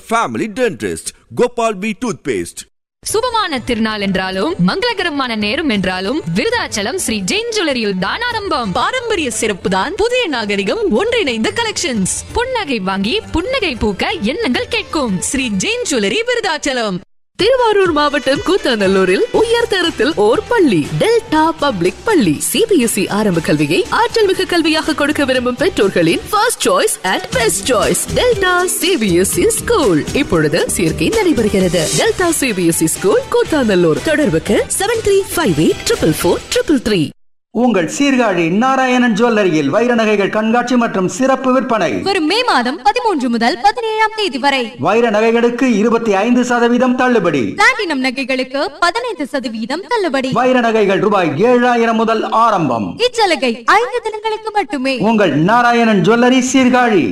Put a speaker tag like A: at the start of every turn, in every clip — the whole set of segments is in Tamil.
A: family dentist, Gopal B Toothpaste.
B: சுபமான திருநாள் என்றாலும் மங்களகரமான நேரம் என்றாலும் விருதாச்சலம் ஸ்ரீ ஜெயின் ஜுவல்லரியில் தான் ஆரம்பம்
C: பாரம்பரிய சிறப்பு தான் புதிய நாகரிகம் ஒன்றிணைந்த கலெக்ஷன்ஸ்
B: புன்னகை வாங்கி புன்னகை பூக்க எண்ணங்கள் கேட்கும்
C: ஸ்ரீ ஜெயின் ஜுவல்லரி விருதாச்சலம் திருவாரூர் மாவட்டம் கூத்தாநல்லூரில் உயர் தரத்தில் ஓர் பள்ளி டெல்டா பப்ளிக் பள்ளி சிபிஎஸ்இ ஆரம்ப கல்வியை ஆற்றல் மிகு கல்வியாக கொடுக்க விரும்பும் பெற்றோர்களின் first choice and best choice Delta CBSE school இப்பொழுது சேர்க்கை நடைபெறுகிறது டெல்டா சிபிஎஸ்இ ஸ்கூல் கூத்தாநல்லூர் தொடர்புக்கு seven three five eight triple four triple three
D: உங்கள் சீர்காழி நாராயணன் ஜுவல்லரியில் வைர நகைகள் கண்காட்சி மற்றும் சிறப்பு விற்பனை
E: வரும் மே மாதம் பதிமூன்று முதல் பதினேழாம் தேதி வரை
D: வைர நகைகளுக்கு இருபத்தி ஐந்து சதவீதம் தள்ளுபடி
E: பிளாட்டினம் நகைகளுக்கு பதினைந்து சதவீதம் தள்ளுபடி
D: வைர நகைகள் ரூபாய் ஏழாயிரம் முதல் ஆரம்பம்
E: இச்சலுகை ஐந்து தினங்களுக்கு மட்டுமே
D: உங்கள் நாராயணன் ஜுவல்லரி சீர்காழி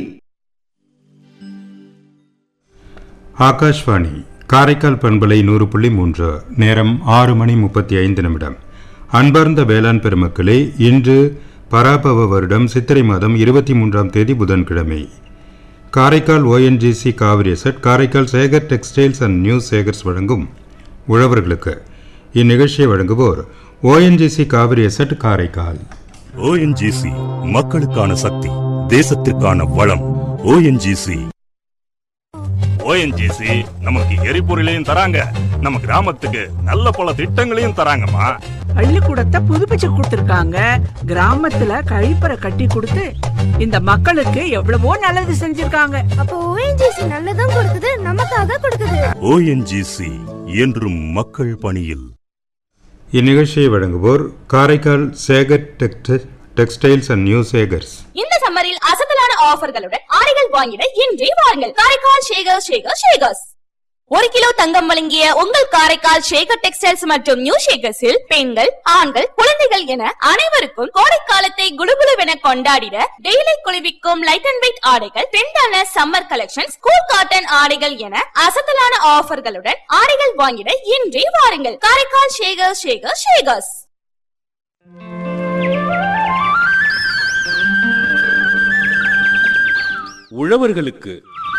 F: ஆகாஷ்வாணி காரைக்கால் பண்பலை நூறு புள்ளி மூன்று நேரம் ஆறு மணி முப்பத்தி ஐந்து நிமிடம் அன்பார்ந்த வேளாண் பெருமக்களே இன்று பராபவ வருடம் சித்திரை மாதம் இருபத்தி மூன்றாம் தேதி புதன்கிழமை Karaikal ONGC Cauvery set Karaikal Sekar textiles and new Sekars வழங்கும் உழவர்களுக்கு இந்நிகழ்ச்சியை வழங்குவோர் ONGC Cauvery set Karaikal
G: ONGC மக்களுக்கான சக்தி தேசத்திற்கான வளம் ஓஎன்ஜிசி ஓஎன்ஜிசி நமக்கு எரிபொருளையும் தராங்க நம்ம கிராமத்துக்கு நல்ல பல திட்டங்களையும் தராங்கம்மா
H: பள்ளிக்கூடத்தை புதுப்பிச்சு கொடுத்திருக்காங்க கிராமத்துல கழிப்பறை கட்டி கொடுத்து இந்த மக்களுக்கு எவ்வளவோ நல்லது செஞ்சிருக்காங்க
I: அப்போ ஓஎன்ஜிசி நல்லதும் கொடுக்குது நமக்காக கொடுக்குது
G: ஓஎன்ஜிசி என்றும் மக்கள் பணியில்
F: இந்நிகழ்ச்சியை வழங்குவோர் Karaikal Sekar text textiles and new Sekars
J: இந்த சம்மரில் அசத்தலான ஆஃபர்களுடன் ஆடைகள் வாங்கிட இன்றே வாருங்கள் காரைக்கால் ஷேகர் ஷேகர் ஷேகர்ஸ் ஒரு கிலோ தங்கம் வழங்கிய உங்கள் காரைக்கால் ஷேகர் டெக்ஸ்டைல்ஸ் மற்றும் நியூ ஷேகர்ஸில் பெண்கள் ஆண்கள் குழந்தைகள் என அனைவருக்கும் கோடைக்காலத்தை குடுகுடுவென கொண்டாடிட டெய்லி குளிர்விக்கும் லைட் அண்ட் வெயிட் ஆடைகள் ட்ரெண்டான சம்மர் கலெக்ஷன் ஸ்கூல் காட்டன் ஆடைகள் என அசத்தலான ஆஃபர்களுடன் ஆடைகள் வாங்கிட இன்றே வாருங்கள் காரைக்கால் ஷேகர் ஷேகர் ஷேகர்ஸ்
K: உழவர்களுக்கு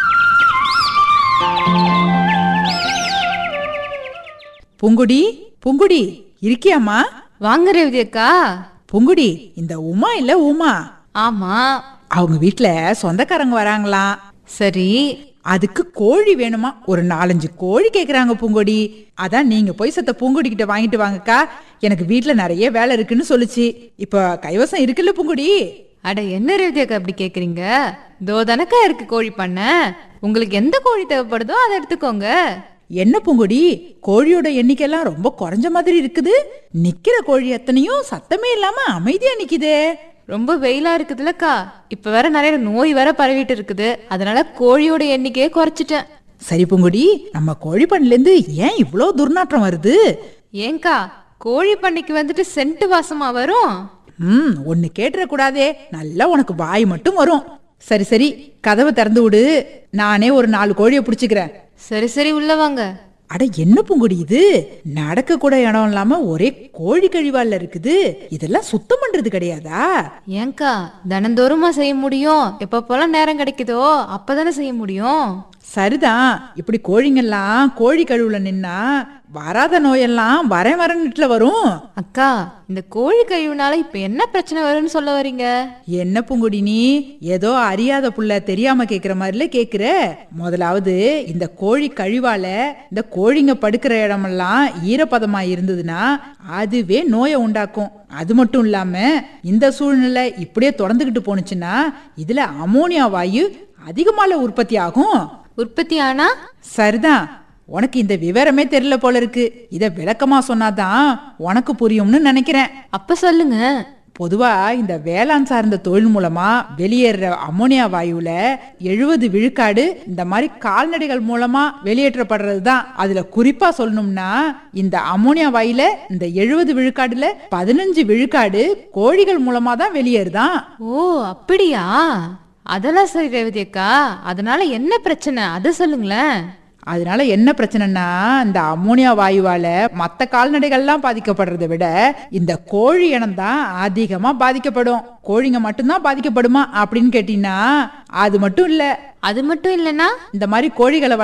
L: பூங்குடி பூங்குடி இருக்கியாம்மா
B: வாங்க ரேவதி அக்கா
L: பூங்குடி இந்த உமா இல்ல உமா
B: ஆமா
L: அவங்க வீட்ல சொந்தக்காரங்க வராங்களாம்
B: சரி
L: அதுக்கு கோழி வேணுமா ஒரு நாலஞ்சு கோழி கேக்குறாங்க பூங்கொடி அதான் நீங்க போய் சத்த பூங்கொடி கிட்ட வாங்கிட்டு வாங்கக்கா எனக்கு வீட்ல நிறைய வேலை இருக்குன்னு சொல்லுச்சு இப்ப கைவசம் இருக்குல்ல பூங்கொடி
B: அட என்ன ரேவதி அக்கா இப்படி கேக்குறீங்க தோ தனக்கா இருக்கு கோழி பண்ண உங்களுக்கு எந்த கோழி தேவைப்படுதோ அதை எடுத்துக்கோங்க
L: என்ன பூங்கொடி கோழியோட எண்ணிக்கைலாம் ரொம்ப குறைஞ்ச மாதிரி இருக்குது நிக்கிற கோழி எத்தனையும் சத்தமே இல்லாம அமைதியா நிக்குதே
B: ரொம்ப வெயிலா இருக்குதுல்லக்கா இப்ப வேற நிறைய நோய் வேற பரவிட்டு இருக்குது அதனால கோழியோட எண்ணிக்கையை குறைச்சிட்டேன்
L: சரி பூங்கொடி நம்ம கோழி பண்ணல இருந்து ஏன் இவ்ளோ துர்நாற்றம் வருது
B: ஏங்கா கோழி பண்ணைக்கு வந்துட்டு சென்ட் வாசமா வரும்
L: ம் ஒன்னு கேட்டுற கூடாதே நல்லா உனக்கு வாய் மட்டும் வரும் சரி சரி கதவை திறந்து விடு நானே ஒரு நாலு கோழியை பிடிச்சிக்கிறேன்
B: சரி சரி உள்ள வாங்க
L: அட என்ன பூங்குடி இது நடக்க கூட இடம் இல்லாம ஒரே கோழி கழிவால இருக்குது இதெல்லாம் சுத்தம் பண்றது கிடையாதா
B: ஏங்கா தினந்தோறுமா செய்ய முடியும் எப்பப்போலாம் நேரம் கிடைக்குதோ அப்பதானே செய்ய முடியும்
L: சரிதான் இப்படி கோழிங்கெல்லாம் கோழி கழுவுல நின்னா வராத நோயெல்லாம் வரேன் வரன்னுட்டுல வரும்
B: அக்கா இந்த கோழி கழிவுனால இப்ப என்ன பிரச்சனை வரும்னு சொல்ல வரீங்க
L: என்ன பூங்குடி நீ ஏதோ அறியாத புள்ள தெரியாம கேக்குற மாதிரில கேக்குற முதலாவது இந்த கோழி கழிவால இந்த கோழிங்க படுக்கிற இடமெல்லாம் ஈரப்பதமா இருந்ததுன்னா அதுவே நோயை உண்டாக்கும் அது மட்டும் இல்லாம இந்த சூழ்நிலை இப்படியே தொடர்ந்துகிட்டு போனுச்சுன்னா இதுல அமோனியா வாயு அதிகமால உற்பத்தி ஆகும்
B: உற்பத்தி ஆனா
L: சரிதான் உனக்கு இந்த விவரமே தெரியல போல இருக்கு இத விளக்கமா சொன்னாதான் உனக்கு புரியும்னு நினைக்கிறேன்
B: அப்ப சொல்லுங்க
L: பொதுவா இந்த வேளாண் சார்ந்த தொழில் மூலமா வெளியேற அமோனியா வாயுல எழுபது விழுக்காடு இந்த மாதிரி கால்நடைகள் மூலமா வெளியேற்றப்படுறது தான் அதுல குறிப்பா சொல்லணும்னா இந்த அமோனியா வாயுல இந்த எழுபது விழுக்காடுல பதினஞ்சு விழுக்காடு கோழிகள் மூலமா தான் வெளியேறுதான்
B: ஓ அப்படியா அதெல்லாம் சரி ரேவதி அக்கா அதனால என்ன பிரச்சனை அதை சொல்லுங்களேன்
L: அதனால என்ன பிரச்சனைனா இந்த அமோனியா வாயுவால மத்த கால்நடைகள்லாம் பாதிக்கப்படுறதை விட இந்த கோழி இனம் தான் அதிகமா பாதிக்கப்படும் கோழிங்க மட்டும்தான் பாதிக்கப்படுமா அப்படின்னு கேட்டீங்கன்னா அது மட்டும் இல்ல
B: அது மட்டும் இல்லனா
L: இந்த மாதிரி கோழிகளை